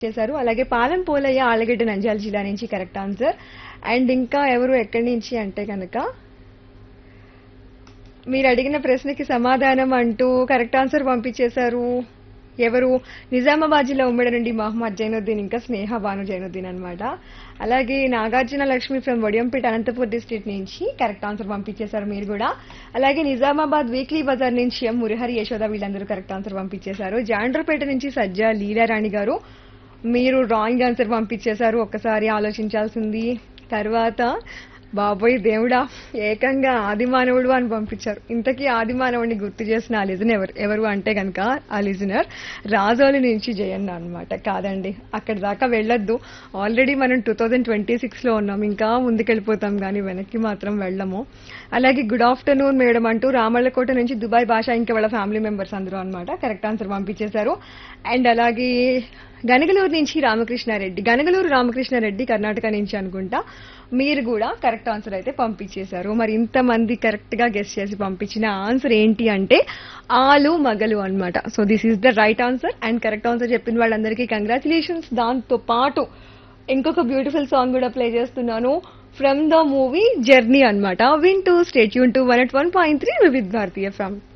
చేశారు అలాగే పాలెం పోలయ్య ఆలగడ్డ నంద్యాల జిల్లా నుంచి కరెక్ట్ ఆన్సర్ అండ్ ఇంకా ఎవరు ఎక్కడి నుంచి అంటే కనుక మీరు అడిగిన ప్రశ్నకి సమాధానం అంటూ కరెక్ట్ ఆన్సర్ పంపించేశారు ఎవరు నిజామాబాద్ జిల్లా ఉమ్మడి నుండి మహమ్మద్ జైనుద్దీన్ ఇంకా స్నేహ భాను జైనుద్దీన్ అన్నమాట అలాగే నాగార్జున లక్ష్మి ఫ్రమ్ వడియంపేట అనంతపూర్ డిస్ట్రిక్ట్ నుంచి కరెక్ట్ ఆన్సర్ పంపించేశారు మీరు కూడా అలాగే నిజామాబాద్ వీక్లీ బజార్ నుంచి ఎం మురిహరి యశోద వీళ్ళందరూ కరెక్ట్ ఆన్సర్ పంపించేశారు జాండ్రపేట నుంచి సజ్జా లీలారాణి గారు మీరు రాంగ్ ఆన్సర్ పంపించేశారు ఒక్కసారి ఆలోచించాల్సింది తర్వాత బాబోయ్ దేవుడా ఏకంగా ఆదిమానవుడు అని పంపించారు ఇంతకీ ఆదిమానవుడిని గుర్తు చేసిన ఆ లిజనర్ ఎవరు ఎవరు అంటే కనుక ఆ లిజనర్ రాజోలి నుంచి జయన్న అన్నమాట కాదండి అక్కడి దాకా వెళ్ళొద్దు ఆల్రెడీ మనం టూ థౌజండ్ ట్వంటీ సిక్స్లో ఉన్నాం ఇంకా ముందుకెళ్ళిపోతాం కానీ వెనక్కి మాత్రం వెళ్ళము అలాగే గుడ్ ఆఫ్టర్నూన్ మేడం అంటూ రామళ్ళకోట నుంచి దుబాయ్ భాష ఇంకా వాళ్ళ ఫ్యామిలీ మెంబర్స్ అందరూ అన్నమాట కరెక్ట్ ఆన్సర్ పంపించేశారు అండ్ అలాగే గనగలూరు నుంచి రామకృష్ణారెడ్డి గనగలూరు రామకృష్ణారెడ్డి కర్ణాటక నుంచి అనుకుంటా మీరు కూడా కరెక్ట్ ఆన్సర్ అయితే పంపించేశారు మరి ఇంతమంది కరెక్ట్ గా గెస్ట్ చేసి పంపించిన ఆన్సర్ ఏంటి అంటే ఆలు మగలు అన్నమాట so this is the right answer and correct answer చెప్పిన వాళ్ళందరికీ కంగ్రాచులేషన్స్ దాంతో పాటు ఇంకొక బ్యూటిఫుల్ సాంగ్ కూడా ప్లే చేస్తున్నాను ఫ్రమ్ ద మూవీ జర్నీ అన్నమాట విన్ టు స్టేట్ యూన్ to one at one point three with భారతీయ ఫ్రమ్